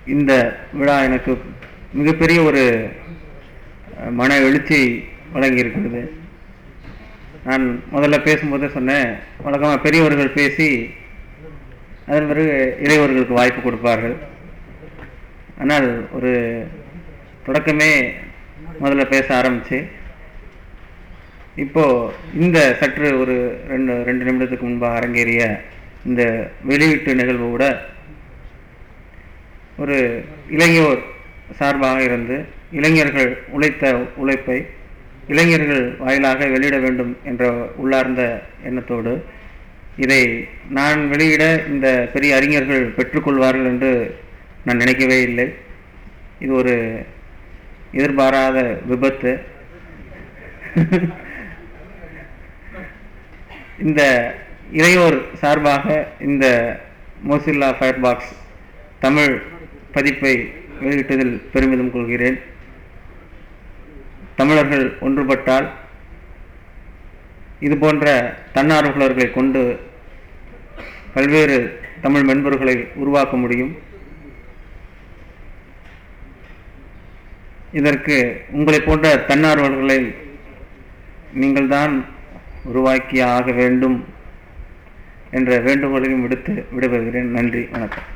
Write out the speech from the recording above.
இந்த விழா எனக்கு மிகப்பெரிய ஒரு அஹ், மன எழுச்சி வழங்கியிருக்கிறது நான் முதல்ல பேசும்போதே சொன்னேன் வழக்கமாக பெரியவர்கள் பேசி அதன் பிறகு இளையவர்களுக்கு வாய்ப்பு கொடுப்பார்கள் ஆனால் ஒரு தொடக்கமே முதல்ல பேச ஆரம்பிச்சு இப்போ இந்த சற்று ஒரு ரெண்டு ரெண்டு நிமிடத்துக்கு முன்பாக அரங்கேறிய இந்த வெளியீட்டு நிகழ்வு கூட ஒரு இளையோர் சார்பாக இருந்து இளைஞர்கள் உழைத்த உழைப்பை இளைஞர்கள் வாயிலாக வெளியிட வேண்டும் என்ற உள்ளார்ந்த எண்ணத்தோடு இதை நான் வெளியிட இந்த பெரிய அறிஞர்கள் பெற்றுக்கொள்வார்கள் என்று நான் நினைக்கவே இல்லை இது ஒரு எதிர்பாராத விபத்து இந்த இளையோர் சார்பாக இந்த மோசில்லா ஃபயர்பாக்ஸ் தமிழ் பதிப்பை வெளியிட்டதில் பெருமிதம் கொள்கிறேன் தமிழர்கள் ஒன்றுபட்டால் இது போன்ற தன்னார்வலர்களை கொண்டு பல்வேறு தமிழ் மென்பொருட்களை உருவாக்க முடியும் இதற்கு உங்களை போன்ற தன்னார்வலர்களை நீங்கள்தான் உருவாக்கி ஆக வேண்டும் என்ற வேண்டுகோளையும் விடுத்து விடைபெறுகிறேன் நன்றி வணக்கம்